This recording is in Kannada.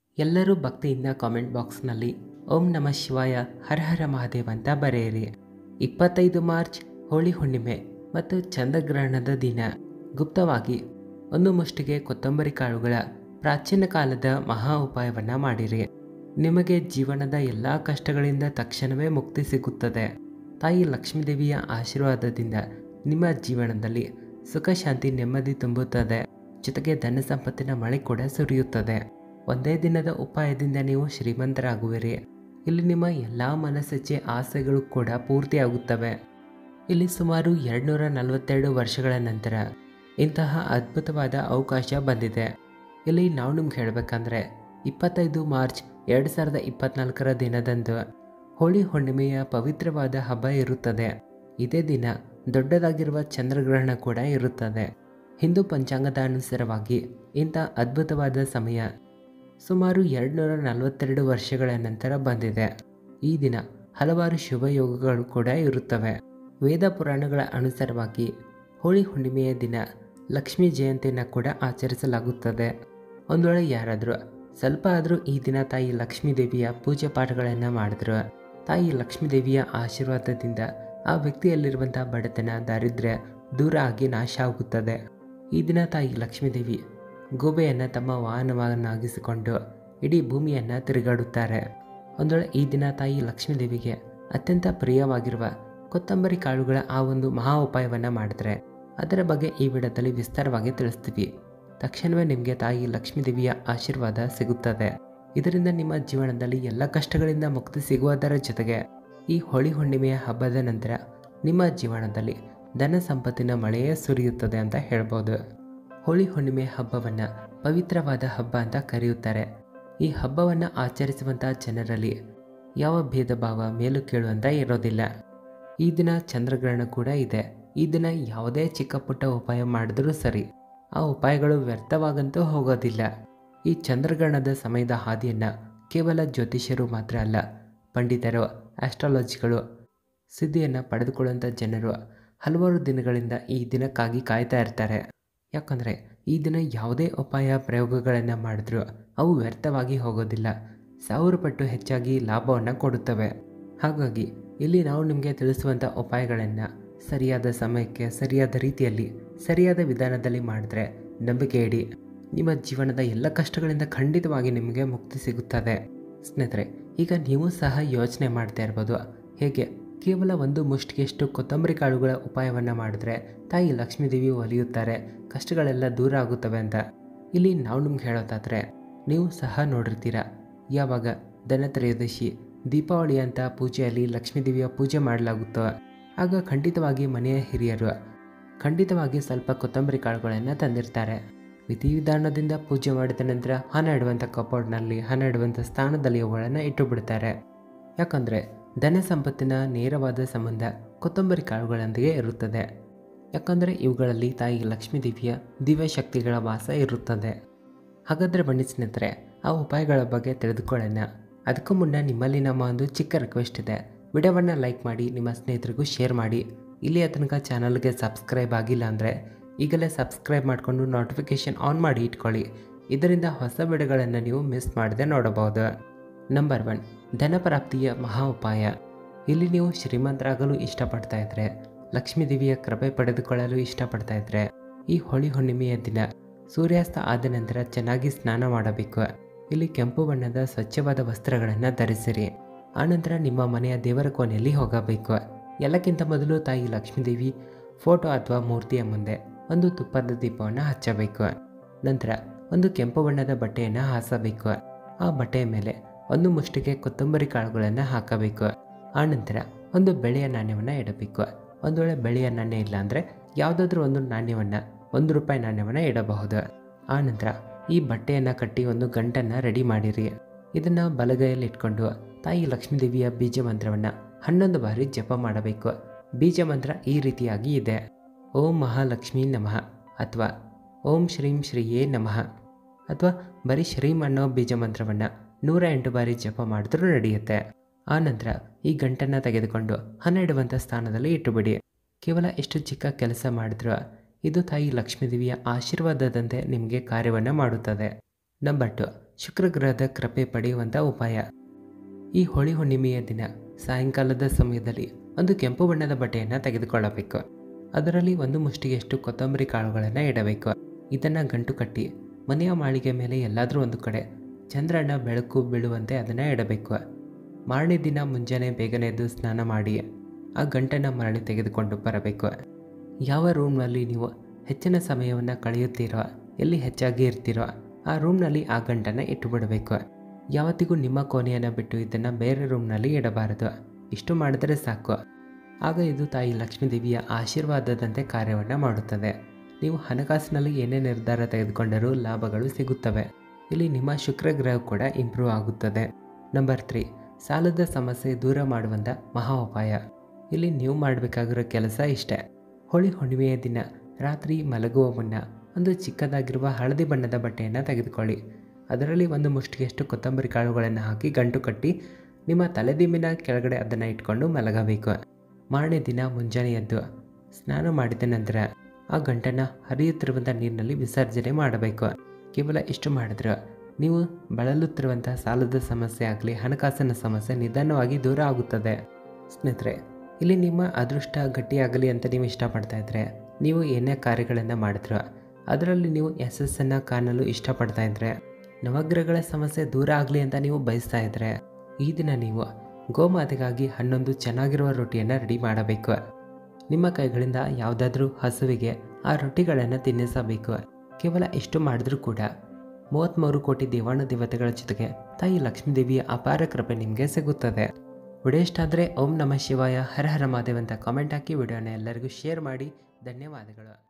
ಎಲ್ಲರೂ ಭಕ್ತಿಯಿಂದ ಕಾಮೆಂಟ್ ಬಾಕ್ಸ್ನಲ್ಲಿ ಓಂ ನಮಃ ಶಿವಾಯ ಹರ ಹರ ಮಹಾದೇವ್ ಅಂತ ಬರೆಯಿರಿ ಇಪ್ಪತ್ತೈದು ಮಾರ್ಚ್ ಹೋಳಿ ಹುಣ್ಣಿಮೆ ಮತ್ತು ಚಂದ್ರಗ್ರಹಣದ ದಿನ ಗುಪ್ತವಾಗಿ ಒಂದು ಮುಷ್ಟಿಗೆ ಕೊತ್ತಂಬರಿ ಕಾಳುಗಳ ಪ್ರಾಚೀನ ಕಾಲದ ಮಹಾ ಉಪಾಯವನ್ನು ಮಾಡಿರಿ ನಿಮಗೆ ಜೀವನದ ಎಲ್ಲ ಕಷ್ಟಗಳಿಂದ ತಕ್ಷಣವೇ ಮುಕ್ತಿ ಸಿಗುತ್ತದೆ ತಾಯಿ ಲಕ್ಷ್ಮೀದೇವಿಯ ಆಶೀರ್ವಾದದಿಂದ ನಿಮ್ಮ ಜೀವನದಲ್ಲಿ ಸುಖ ಶಾಂತಿ ನೆಮ್ಮದಿ ತುಂಬುತ್ತದೆ ಜೊತೆಗೆ ಧನ ಸಂಪತ್ತಿನ ಮಳೆ ಕೂಡ ಸುರಿಯುತ್ತದೆ ಒಂದೇ ದಿನದ ಉಪಾಯದಿಂದ ನೀವು ಶ್ರೀಮಂತರಾಗುವಿರಿ ಇಲ್ಲಿ ನಿಮ್ಮ ಎಲ್ಲ ಮನಸ್ಸಚ್ಚೆ ಆಸೆಗಳು ಕೂಡ ಪೂರ್ತಿಯಾಗುತ್ತವೆ ಇಲ್ಲಿ ಸುಮಾರು ಎರಡುನೂರ ನಲವತ್ತೆರಡು ವರ್ಷಗಳ ನಂತರ ಇಂತಹ ಅದ್ಭುತವಾದ ಅವಕಾಶ ಬಂದಿದೆ ಇಲ್ಲಿ ನಾವು ನಿಮ್ಗೆ ಹೇಳಬೇಕಂದ್ರೆ ಇಪ್ಪತ್ತೈದು ಮಾರ್ಚ್ ಎರಡು ಸಾವಿರದ ಇಪ್ಪತ್ನಾಲ್ಕರ ದಿನದಂದು ಹೋಳಿ ಹುಣ್ಣಿಮೆಯ ಪವಿತ್ರವಾದ ಹಬ್ಬ ಇರುತ್ತದೆ ಇದೇ ದಿನ ದೊಡ್ಡದಾಗಿರುವ ಚಂದ್ರಗ್ರಹಣ ಕೂಡ ಇರುತ್ತದೆ ಹಿಂದೂ ಪಂಚಾಂಗದ ಅನುಸಾರವಾಗಿ ಇಂಥ ಅದ್ಭುತವಾದ ಸಮಯ ಸುಮಾರು ಎರಡುನೂರ ನಲವತ್ತೆರಡು ವರ್ಷಗಳ ನಂತರ ಬಂದಿದೆ ಈ ದಿನ ಹಲವಾರು ಶುಭ ಯೋಗಗಳು ಕೂಡ ಇರುತ್ತವೆ ವೇದ ಪುರಾಣಗಳ ಅನುಸಾರವಾಗಿ ಹೋಳಿ ಹುಣ್ಣಿಮೆಯ ದಿನ ಲಕ್ಷ್ಮೀ ಜಯಂತಿಯನ್ನು ಕೂಡ ಆಚರಿಸಲಾಗುತ್ತದೆ ಒಂದು ವೇಳೆ ಯಾರಾದರೂ ಸ್ವಲ್ಪ ಆದರೂ ಈ ದಿನ ತಾಯಿ ಲಕ್ಷ್ಮೀ ದೇವಿಯ ಪೂಜೆ ಪಾಠಗಳನ್ನು ಮಾಡಿದ್ರು ತಾಯಿ ಲಕ್ಷ್ಮೀ ದೇವಿಯ ಆಶೀರ್ವಾದದಿಂದ ಆ ವ್ಯಕ್ತಿಯಲ್ಲಿರುವಂಥ ಬಡತನ ದಾರಿದ್ರ್ಯ ದೂರ ಆಗಿ ನಾಶ ಆಗುತ್ತದೆ ಈ ದಿನ ತಾಯಿ ಲಕ್ಷ್ಮೀದೇವಿ ಗೋಬೆಯನ್ನು ತಮ್ಮ ವಾಹನವನ್ನಾಗಿಸಿಕೊಂಡು ಇಡೀ ಭೂಮಿಯನ್ನು ತಿರುಗಾಡುತ್ತಾರೆ ಒಂದು ವೇಳೆ ಈ ದಿನ ತಾಯಿ ಲಕ್ಷ್ಮೀದೇವಿಗೆ ಅತ್ಯಂತ ಪ್ರಿಯವಾಗಿರುವ ಕೊತ್ತಂಬರಿ ಕಾಳುಗಳ ಆ ಒಂದು ಮಹಾ ಉಪಾಯವನ್ನು ಮಾಡಿದ್ರೆ ಅದರ ಬಗ್ಗೆ ಈ ವಿಡಿಯೋದಲ್ಲಿ ವಿಸ್ತಾರವಾಗಿ ತಿಳಿಸ್ತೀವಿ ತಕ್ಷಣವೇ ನಿಮಗೆ ತಾಯಿ ಲಕ್ಷ್ಮೀದೇವಿಯ ಆಶೀರ್ವಾದ ಸಿಗುತ್ತದೆ ಇದರಿಂದ ನಿಮ್ಮ ಜೀವನದಲ್ಲಿ ಎಲ್ಲ ಕಷ್ಟಗಳಿಂದ ಮುಕ್ತಿ ಸಿಗುವುದರ ಜೊತೆಗೆ ಈ ಹೋಳಿ ಹುಣ್ಣಿಮೆಯ ಹಬ್ಬದ ನಂತರ ನಿಮ್ಮ ಜೀವನದಲ್ಲಿ ಧನ ಸಂಪತ್ತಿನ ಮಳೆಯೇ ಸುರಿಯುತ್ತದೆ ಅಂತ ಹೇಳ್ಬೋದು ಹೋಳಿ ಹುಣ್ಣಿಮೆ ಹಬ್ಬವನ್ನು ಪವಿತ್ರವಾದ ಹಬ್ಬ ಅಂತ ಕರೆಯುತ್ತಾರೆ ಈ ಹಬ್ಬವನ್ನು ಆಚರಿಸುವಂಥ ಜನರಲ್ಲಿ ಯಾವ ಭೇದ ಭಾವ ಮೇಲು ಕೇಳು ಅಂತ ಇರೋದಿಲ್ಲ ಈ ದಿನ ಚಂದ್ರಗ್ರಹಣ ಕೂಡ ಇದೆ ಈ ದಿನ ಯಾವುದೇ ಚಿಕ್ಕ ಪುಟ್ಟ ಉಪಾಯ ಮಾಡಿದ್ರೂ ಸರಿ ಆ ಉಪಾಯಗಳು ವ್ಯರ್ಥವಾಗಂತೂ ಹೋಗೋದಿಲ್ಲ ಈ ಚಂದ್ರಗ್ರಹಣದ ಸಮಯದ ಹಾದಿಯನ್ನು ಕೇವಲ ಜ್ಯೋತಿಷ್ಯರು ಮಾತ್ರ ಅಲ್ಲ ಪಂಡಿತರು ಆಸ್ಟ್ರಾಲಜಿಗಳು ಸಿದ್ಧಿಯನ್ನು ಪಡೆದುಕೊಳ್ಳುವಂಥ ಜನರು ಹಲವಾರು ದಿನಗಳಿಂದ ಈ ದಿನಕ್ಕಾಗಿ ಕಾಯ್ತಾ ಇರ್ತಾರೆ ಯಾಕಂದರೆ ಈ ದಿನ ಯಾವುದೇ ಉಪಾಯ ಪ್ರಯೋಗಗಳನ್ನು ಮಾಡಿದ್ರೂ ಅವು ವ್ಯರ್ಥವಾಗಿ ಹೋಗೋದಿಲ್ಲ ಸಾವಿರ ಪಟ್ಟು ಹೆಚ್ಚಾಗಿ ಲಾಭವನ್ನು ಕೊಡುತ್ತವೆ ಹಾಗಾಗಿ ಇಲ್ಲಿ ನಾವು ನಿಮಗೆ ತಿಳಿಸುವಂಥ ಉಪಾಯಗಳನ್ನು ಸರಿಯಾದ ಸಮಯಕ್ಕೆ ಸರಿಯಾದ ರೀತಿಯಲ್ಲಿ ಸರಿಯಾದ ವಿಧಾನದಲ್ಲಿ ಮಾಡಿದ್ರೆ ನಂಬಿಕೆ ಇಡಿ ನಿಮ್ಮ ಜೀವನದ ಎಲ್ಲ ಕಷ್ಟಗಳಿಂದ ಖಂಡಿತವಾಗಿ ನಿಮಗೆ ಮುಕ್ತಿ ಸಿಗುತ್ತದೆ ಸ್ನೇಹಿತರೆ ಈಗ ನೀವು ಸಹ ಯೋಚನೆ ಮಾಡ್ತಾ ಇರ್ಬೋದು ಹೇಗೆ ಕೇವಲ ಒಂದು ಮುಷ್ಟಿಗೆಷ್ಟು ಕೊತ್ತಂಬರಿ ಕಾಳುಗಳ ಉಪಾಯವನ್ನು ಮಾಡಿದ್ರೆ ತಾಯಿ ಲಕ್ಷ್ಮೀದೇವಿ ಒಲಿಯುತ್ತಾರೆ ಕಷ್ಟಗಳೆಲ್ಲ ದೂರ ಆಗುತ್ತವೆ ಅಂತ ಇಲ್ಲಿ ನಾವು ನಿಮ್ಗೆ ಹೇಳೋದಾದರೆ ನೀವು ಸಹ ನೋಡಿರ್ತೀರ ಯಾವಾಗ ಧನತ್ರಯೋದಶಿ ದೀಪಾವಳಿ ಅಂತ ಪೂಜೆಯಲ್ಲಿ ಲಕ್ಷ್ಮೀದೇವಿಯ ಪೂಜೆ ಮಾಡಲಾಗುತ್ತೋ ಆಗ ಖಂಡಿತವಾಗಿ ಮನೆಯ ಹಿರಿಯರು ಖಂಡಿತವಾಗಿ ಸ್ವಲ್ಪ ಕೊತ್ತಂಬರಿ ಕಾಳುಗಳನ್ನು ತಂದಿರ್ತಾರೆ ವಿಧಿವಿಧಾನದಿಂದ ಪೂಜೆ ಮಾಡಿದ ನಂತರ ಹಣ ಇಡುವಂಥ ಕಬೋರ್ಡ್ನಲ್ಲಿ ಹಣ ಇಡುವಂಥ ಸ್ಥಾನದಲ್ಲಿ ಅವುಗಳನ್ನು ಇಟ್ಟು ಬಿಡ್ತಾರೆ ಯಾಕಂದರೆ ಧನ ಸಂಪತ್ತಿನ ನೇರವಾದ ಸಂಬಂಧ ಕೊತ್ತಂಬರಿ ಕಾಳುಗಳೊಂದಿಗೆ ಇರುತ್ತದೆ ಯಾಕಂದರೆ ಇವುಗಳಲ್ಲಿ ತಾಯಿ ಲಕ್ಷ್ಮೀದೇವಿಯ ದಿವ್ಯ ಶಕ್ತಿಗಳ ವಾಸ ಇರುತ್ತದೆ ಹಾಗಾದರೆ ಬನ್ನಿ ಸ್ನೇಹಿತರೆ ಆ ಉಪಾಯಗಳ ಬಗ್ಗೆ ತಿಳಿದುಕೊಳ್ಳೋಣ ಅದಕ್ಕೂ ಮುನ್ನ ನಿಮ್ಮಲ್ಲಿ ನಮ್ಮ ಒಂದು ಚಿಕ್ಕ ರಿಕ್ವೆಸ್ಟ್ ಇದೆ ವಿಡಿಯೋವನ್ನು ಲೈಕ್ ಮಾಡಿ ನಿಮ್ಮ ಸ್ನೇಹಿತರಿಗೂ ಶೇರ್ ಮಾಡಿ ಇಲ್ಲಿಯ ತನಕ ಚಾನಲ್ಗೆ ಸಬ್ಸ್ಕ್ರೈಬ್ ಆಗಿಲ್ಲ ಅಂದರೆ ಈಗಲೇ ಸಬ್ಸ್ಕ್ರೈಬ್ ಮಾಡಿಕೊಂಡು ನೋಟಿಫಿಕೇಷನ್ ಆನ್ ಮಾಡಿ ಇಟ್ಕೊಳ್ಳಿ ಇದರಿಂದ ಹೊಸ ವಿಡಿಯೋಗಳನ್ನು ನೀವು ಮಿಸ್ ಮಾಡದೆ ನೋಡಬಹುದು ನಂಬರ್ ಒನ್ ಧನಪ್ರಾಪ್ತಿಯ ಮಹಾ ಉಪಾಯ ಇಲ್ಲಿ ನೀವು ಶ್ರೀಮಂತರಾಗಲು ಇಷ್ಟಪಡ್ತಾ ಇದ್ರೆ ಲಕ್ಷ್ಮೀದೇವಿಯ ಕೃಪೆ ಪಡೆದುಕೊಳ್ಳಲು ಇಷ್ಟಪಡ್ತಾ ಇದ್ರೆ ಈ ಹೋಳಿ ಹುಣ್ಣಿಮೆಯ ದಿನ ಸೂರ್ಯಾಸ್ತ ಆದ ನಂತರ ಚೆನ್ನಾಗಿ ಸ್ನಾನ ಮಾಡಬೇಕು ಇಲ್ಲಿ ಕೆಂಪು ಬಣ್ಣದ ಸ್ವಚ್ಛವಾದ ವಸ್ತ್ರಗಳನ್ನು ಧರಿಸಿರಿ ಆನಂತರ ನಿಮ್ಮ ಮನೆಯ ದೇವರ ಕೋಣೆಯಲ್ಲಿ ಹೋಗಬೇಕು ಎಲ್ಲಕ್ಕಿಂತ ಮೊದಲು ತಾಯಿ ಲಕ್ಷ್ಮೀದೇವಿ ಫೋಟೋ ಅಥವಾ ಮೂರ್ತಿಯ ಮುಂದೆ ಒಂದು ತುಪ್ಪದ ದೀಪವನ್ನು ಹಚ್ಚಬೇಕು ನಂತರ ಒಂದು ಕೆಂಪು ಬಣ್ಣದ ಬಟ್ಟೆಯನ್ನು ಹಾಸಬೇಕು ಆ ಬಟ್ಟೆಯ ಮೇಲೆ ಒಂದು ಮುಷ್ಟಿಗೆ ಕೊತ್ತಂಬರಿ ಕಾಳುಗಳನ್ನು ಹಾಕಬೇಕು ಆನಂತರ ಒಂದು ಬೆಳೆಯ ನಾಣ್ಯವನ್ನು ಇಡಬೇಕು ಒಂದು ವೇಳೆ ಬೆಳೆಯ ನಾಣ್ಯ ಇಲ್ಲ ಅಂದರೆ ಯಾವುದಾದ್ರೂ ಒಂದು ನಾಣ್ಯವನ್ನು ಒಂದು ರೂಪಾಯಿ ನಾಣ್ಯವನ್ನು ಇಡಬಹುದು ಆನಂತರ ಈ ಬಟ್ಟೆಯನ್ನು ಕಟ್ಟಿ ಒಂದು ಗಂಟನ್ನು ರೆಡಿ ಮಾಡಿರಿ ಇದನ್ನು ಬಲಗೈಯಲ್ಲಿ ಇಟ್ಕೊಂಡು ತಾಯಿ ಲಕ್ಷ್ಮೀದೇವಿಯ ಬೀಜ ಮಂತ್ರವನ್ನು ಹನ್ನೊಂದು ಬಾರಿ ಜಪ ಮಾಡಬೇಕು ಬೀಜ ಮಂತ್ರ ಈ ರೀತಿಯಾಗಿ ಇದೆ ಓಂ ಮಹಾಲಕ್ಷ್ಮೀ ನಮಃ ಅಥವಾ ಓಂ ಶ್ರೀಂ ಶ್ರೀಯೇ ನಮಃ ಅಥವಾ ಬರೀ ಶ್ರೀಂ ಅನ್ನೋ ಬೀಜ ಮಂತ್ರವನ್ನು ನೂರ ಎಂಟು ಬಾರಿ ಜಪ ಮಾಡಿದ್ರೂ ನಡೆಯುತ್ತೆ ಆನಂತರ ಈ ಗಂಟನ್ನು ತೆಗೆದುಕೊಂಡು ಹಣ ಇಡುವಂಥ ಸ್ಥಾನದಲ್ಲಿ ಇಟ್ಟುಬಿಡಿ ಕೇವಲ ಎಷ್ಟು ಚಿಕ್ಕ ಕೆಲಸ ಮಾಡಿದ್ರೂ ಇದು ತಾಯಿ ಲಕ್ಷ್ಮೀದೇವಿಯ ಆಶೀರ್ವಾದದಂತೆ ನಿಮಗೆ ಕಾರ್ಯವನ್ನು ಮಾಡುತ್ತದೆ ನಂಬರ್ ಟು ಶುಕ್ರಗ್ರಹದ ಕೃಪೆ ಪಡೆಯುವಂಥ ಉಪಾಯ ಈ ಹೋಳಿ ಹುಣ್ಣಿಮೆಯ ದಿನ ಸಾಯಂಕಾಲದ ಸಮಯದಲ್ಲಿ ಒಂದು ಕೆಂಪು ಬಣ್ಣದ ಬಟ್ಟೆಯನ್ನು ತೆಗೆದುಕೊಳ್ಳಬೇಕು ಅದರಲ್ಲಿ ಒಂದು ಮುಷ್ಟಿಗೆಷ್ಟು ಕೊತ್ತಂಬರಿ ಕಾಳುಗಳನ್ನು ಇಡಬೇಕು ಇದನ್ನು ಗಂಟು ಕಟ್ಟಿ ಮನೆಯ ಮಾಳಿಗೆ ಮೇಲೆ ಎಲ್ಲಾದರೂ ಒಂದು ಕಡೆ ಚಂದ್ರನ ಬೆಳಕು ಬೀಳುವಂತೆ ಅದನ್ನು ಇಡಬೇಕು ಮಾರನೇ ದಿನ ಮುಂಜಾನೆ ಬೇಗನೆ ಎದ್ದು ಸ್ನಾನ ಮಾಡಿ ಆ ಗಂಟನ್ನು ಮರಳಿ ತೆಗೆದುಕೊಂಡು ಬರಬೇಕು ಯಾವ ರೂಮ್ನಲ್ಲಿ ನೀವು ಹೆಚ್ಚಿನ ಸಮಯವನ್ನು ಕಳೆಯುತ್ತೀರೋ ಎಲ್ಲಿ ಹೆಚ್ಚಾಗಿ ಇರ್ತೀರೋ ಆ ರೂಮ್ನಲ್ಲಿ ಆ ಗಂಟನ್ನು ಇಟ್ಟುಬಿಡಬೇಕು ಯಾವತ್ತಿಗೂ ನಿಮ್ಮ ಕೋಣೆಯನ್ನು ಬಿಟ್ಟು ಇದನ್ನು ಬೇರೆ ರೂಮ್ನಲ್ಲಿ ಇಡಬಾರದು ಇಷ್ಟು ಮಾಡಿದರೆ ಸಾಕು ಆಗ ಇದು ತಾಯಿ ಲಕ್ಷ್ಮೀದೇವಿಯ ಆಶೀರ್ವಾದದಂತೆ ಕಾರ್ಯವನ್ನು ಮಾಡುತ್ತದೆ ನೀವು ಹಣಕಾಸಿನಲ್ಲಿ ಏನೇ ನಿರ್ಧಾರ ತೆಗೆದುಕೊಂಡರೂ ಲಾಭಗಳು ಸಿಗುತ್ತವೆ ಇಲ್ಲಿ ನಿಮ್ಮ ಶುಕ್ರ ಗ್ರಹ ಕೂಡ ಇಂಪ್ರೂವ್ ಆಗುತ್ತದೆ ನಂಬರ್ ತ್ರೀ ಸಾಲದ ಸಮಸ್ಯೆ ದೂರ ಮಾಡುವಂಥ ಮಹಾ ಉಪಾಯ ಇಲ್ಲಿ ನೀವು ಮಾಡಬೇಕಾಗಿರೋ ಕೆಲಸ ಇಷ್ಟೇ ಹೋಳಿ ಹುಣ್ಣಿಮೆಯ ದಿನ ರಾತ್ರಿ ಮಲಗುವ ಮುನ್ನ ಒಂದು ಚಿಕ್ಕದಾಗಿರುವ ಹಳದಿ ಬಣ್ಣದ ಬಟ್ಟೆಯನ್ನು ತೆಗೆದುಕೊಳ್ಳಿ ಅದರಲ್ಲಿ ಒಂದು ಮುಷ್ಟಿಗೆಷ್ಟು ಕೊತ್ತಂಬರಿ ಕಾಳುಗಳನ್ನು ಹಾಕಿ ಗಂಟು ಕಟ್ಟಿ ನಿಮ್ಮ ತಲೆದಿಂಬಿನ ಕೆಳಗಡೆ ಅದನ್ನು ಇಟ್ಕೊಂಡು ಮಲಗಬೇಕು ಮಾರನೇ ದಿನ ಮುಂಜಾನೆ ಎದ್ದು ಸ್ನಾನ ಮಾಡಿದ ನಂತರ ಆ ಗಂಟನ್ನು ಹರಿಯುತ್ತಿರುವಂಥ ನೀರಿನಲ್ಲಿ ವಿಸರ್ಜನೆ ಮಾಡಬೇಕು ಕೇವಲ ಇಷ್ಟು ಮಾಡಿದ್ರೆ ನೀವು ಬಳಲುತ್ತಿರುವಂಥ ಸಾಲದ ಸಮಸ್ಯೆ ಆಗಲಿ ಹಣಕಾಸಿನ ಸಮಸ್ಯೆ ನಿಧಾನವಾಗಿ ದೂರ ಆಗುತ್ತದೆ ಸ್ನೇಹಿತರೆ ಇಲ್ಲಿ ನಿಮ್ಮ ಅದೃಷ್ಟ ಗಟ್ಟಿಯಾಗಲಿ ಅಂತ ನೀವು ಇಷ್ಟಪಡ್ತಾ ಇದ್ದರೆ ನೀವು ಏನೇ ಕಾರ್ಯಗಳನ್ನು ಮಾಡಿದ್ರು ಅದರಲ್ಲಿ ನೀವು ಯಶಸ್ಸನ್ನು ಕಾಣಲು ಇಷ್ಟಪಡ್ತಾ ಇದ್ದರೆ ನವಗ್ರಹಗಳ ಸಮಸ್ಯೆ ದೂರ ಆಗಲಿ ಅಂತ ನೀವು ಬಯಸ್ತಾ ಇದ್ದರೆ ಈ ದಿನ ನೀವು ಗೋಮಾತೆಗಾಗಿ ಹನ್ನೊಂದು ಚೆನ್ನಾಗಿರುವ ರೊಟ್ಟಿಯನ್ನು ರೆಡಿ ಮಾಡಬೇಕು ನಿಮ್ಮ ಕೈಗಳಿಂದ ಯಾವುದಾದ್ರೂ ಹಸುವಿಗೆ ಆ ರೊಟ್ಟಿಗಳನ್ನು ತಿನ್ನಿಸಬೇಕು ಕೇವಲ ಇಷ್ಟು ಮಾಡಿದ್ರೂ ಕೂಡ ಮೂವತ್ತ್ಮೂರು ಕೋಟಿ ದೇವಾನು ದೇವತೆಗಳ ಜೊತೆಗೆ ತಾಯಿ ಲಕ್ಷ್ಮೀದೇವಿಯ ಅಪಾರ ಕೃಪೆ ನಿಮಗೆ ಸಿಗುತ್ತದೆ ವಿಡಿಯೋ ಇಷ್ಟ ಆದರೆ ಓಂ ನಮಃ ಶಿವಾಯ ಹರ ಹರ ಮಾದೇವ್ ಅಂತ ಕಾಮೆಂಟ್ ಹಾಕಿ ವಿಡಿಯೋನ ಎಲ್ಲರಿಗೂ ಶೇರ್ ಮಾಡಿ ಧನ್ಯವಾದಗಳು